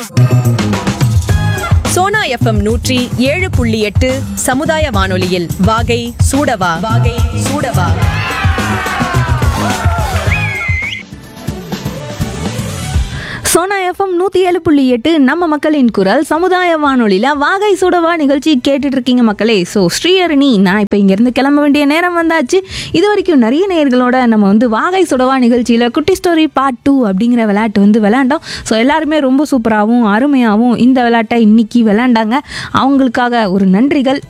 Sona FM நூற்றி ஏழு புள்ளி எட்டு சமுதாய வானொலியில் வாகை சூடவா வாகை சூடவா சோனா எஃப்எம் நூற்றி ஏழு புள்ளி எட்டு நம்ம மக்களின் குரல் சமுதாய வானொலியில் வாகை சுடவா நிகழ்ச்சி கேட்டுட்டு இருக்கீங்க மக்களே ஸோ ஸ்ரீஹரணி நான் இப்போ இங்கேருந்து கிளம்ப வேண்டிய நேரம் வந்தாச்சு இது வரைக்கும் நிறைய நேர்களோட நம்ம வந்து வாகை சுடவா நிகழ்ச்சியில் குட்டி ஸ்டோரி பார்ட் டூ அப்படிங்கிற விளையாட்டு வந்து விளையாண்டோம் ஸோ எல்லாருமே ரொம்ப சூப்பராகவும் அருமையாகவும் இந்த விளையாட்டை இன்னைக்கு விளையாண்டாங்க அவங்களுக்காக ஒரு நன்றிகள்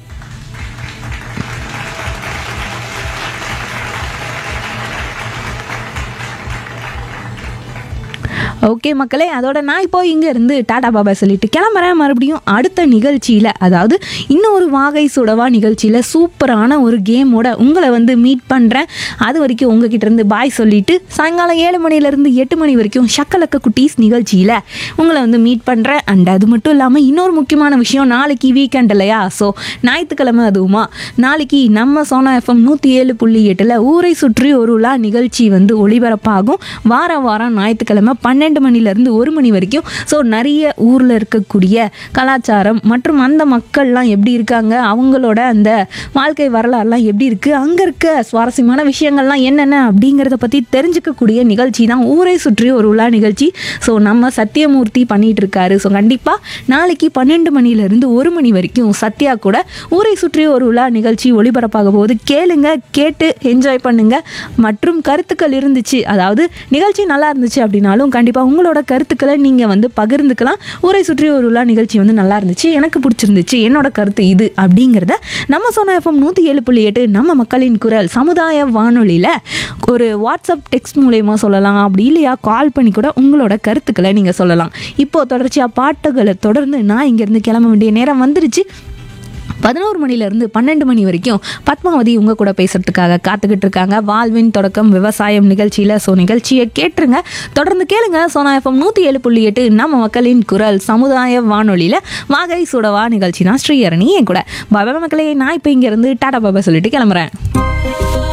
ஓகே மக்களே அதோட நான் இப்போ இங்கே இருந்து டாடா பாபா சொல்லிட்டு கிளம்புறேன் மறுபடியும் அடுத்த நிகழ்ச்சியில் அதாவது இன்னொரு வாகை சுடவா நிகழ்ச்சியில் சூப்பரான ஒரு கேமோட உங்களை வந்து மீட் பண்ணுறேன் அது வரைக்கும் உங்ககிட்ட இருந்து பாய் சொல்லிட்டு சாயங்காலம் ஏழு மணிலேருந்து எட்டு மணி வரைக்கும் ஷக்கலக்க குட்டீஸ் நிகழ்ச்சியில் உங்களை வந்து மீட் பண்ணுறேன் அண்ட் அது மட்டும் இல்லாமல் இன்னொரு முக்கியமான விஷயம் நாளைக்கு வீக்கெண்ட் இல்லையா ஸோ ஞாயிற்றுக்கிழமை அதுவுமா நாளைக்கு நம்ம சோனா எஃப்எம் நூற்றி ஏழு புள்ளி எட்டில் ஊரை சுற்றி ஒரு உலா நிகழ்ச்சி வந்து ஒளிபரப்பாகும் வாரம் வாரம் ஞாயிற்றுக்கிழமை பன்னெண்டு மணிலேருந்து ஒரு மணி வரைக்கும் ஸோ நிறைய ஊரில் இருக்கக்கூடிய கலாச்சாரம் மற்றும் அந்த மக்கள்லாம் எப்படி இருக்காங்க அவங்களோட அந்த வாழ்க்கை வரலாறுலாம் எப்படி இருக்குது அங்கே இருக்க சுவாரஸ்யமான விஷயங்கள்லாம் என்னென்ன அப்படிங்கிறத பற்றி தெரிஞ்சுக்கக்கூடிய நிகழ்ச்சி தான் ஊரை சுற்றி ஒரு உலா நிகழ்ச்சி ஸோ நம்ம சத்யமூர்த்தி பண்ணிட்டு இருக்காரு ஸோ கண்டிப்பாக நாளைக்கு பன்னெண்டு மணிலேருந்து ஒரு மணி வரைக்கும் சத்யா கூட ஊரை சுற்றி ஒரு உலா நிகழ்ச்சி ஒளிபரப்பாக போகுது கேளுங்க கேட்டு என்ஜாய் பண்ணுங்க மற்றும் கருத்துக்கள் இருந்துச்சு அதாவது நிகழ்ச்சி நல்லா இருந்துச்சு அப்படின்னாலும் கண்டிப்பாக உங்களோட கருத்துக்களை நீங்கள் வந்து பகிர்ந்துக்கலாம் ஊரை சுற்றி ஒரு உலா நிகழ்ச்சி வந்து நல்லா இருந்துச்சு எனக்கு பிடிச்சிருந்துச்சு என்னோட கருத்து இது அப்படிங்கிறத நம்ம சொன்ன எஃப்எம் நூற்றி ஏழு புள்ளி எட்டு நம்ம மக்களின் குரல் சமுதாய வானொலியில் ஒரு வாட்ஸ்அப் டெக்ஸ்ட் மூலயமா சொல்லலாம் அப்படி இல்லையா கால் பண்ணி கூட உங்களோட கருத்துக்களை நீங்கள் சொல்லலாம் இப்போ தொடர்ச்சியாக பாட்டுகளை தொடர்ந்து நான் இங்கேருந்து கிளம்ப வேண்டிய நேரம் வந்துருச்சு பதினோரு மணிலேருந்து பன்னெண்டு மணி வரைக்கும் பத்மாவதி உங்கள் கூட பேசுகிறதுக்காக காத்துக்கிட்டு இருக்காங்க வாழ்வின் தொடக்கம் விவசாயம் நிகழ்ச்சியில் ஸோ நிகழ்ச்சியை கேட்டுருங்க தொடர்ந்து கேளுங்க சோனா எஃப்எம் நூற்றி ஏழு புள்ளி எட்டு நம்ம மக்களின் குரல் சமுதாய வானொலியில் வாகை சுடவா நிகழ்ச்சி தான் ஸ்ரீஹரணி என் கூட பாபா மக்களே நான் இப்போ இங்கேருந்து டாடா பாபா சொல்லிட்டு கிளம்புறேன்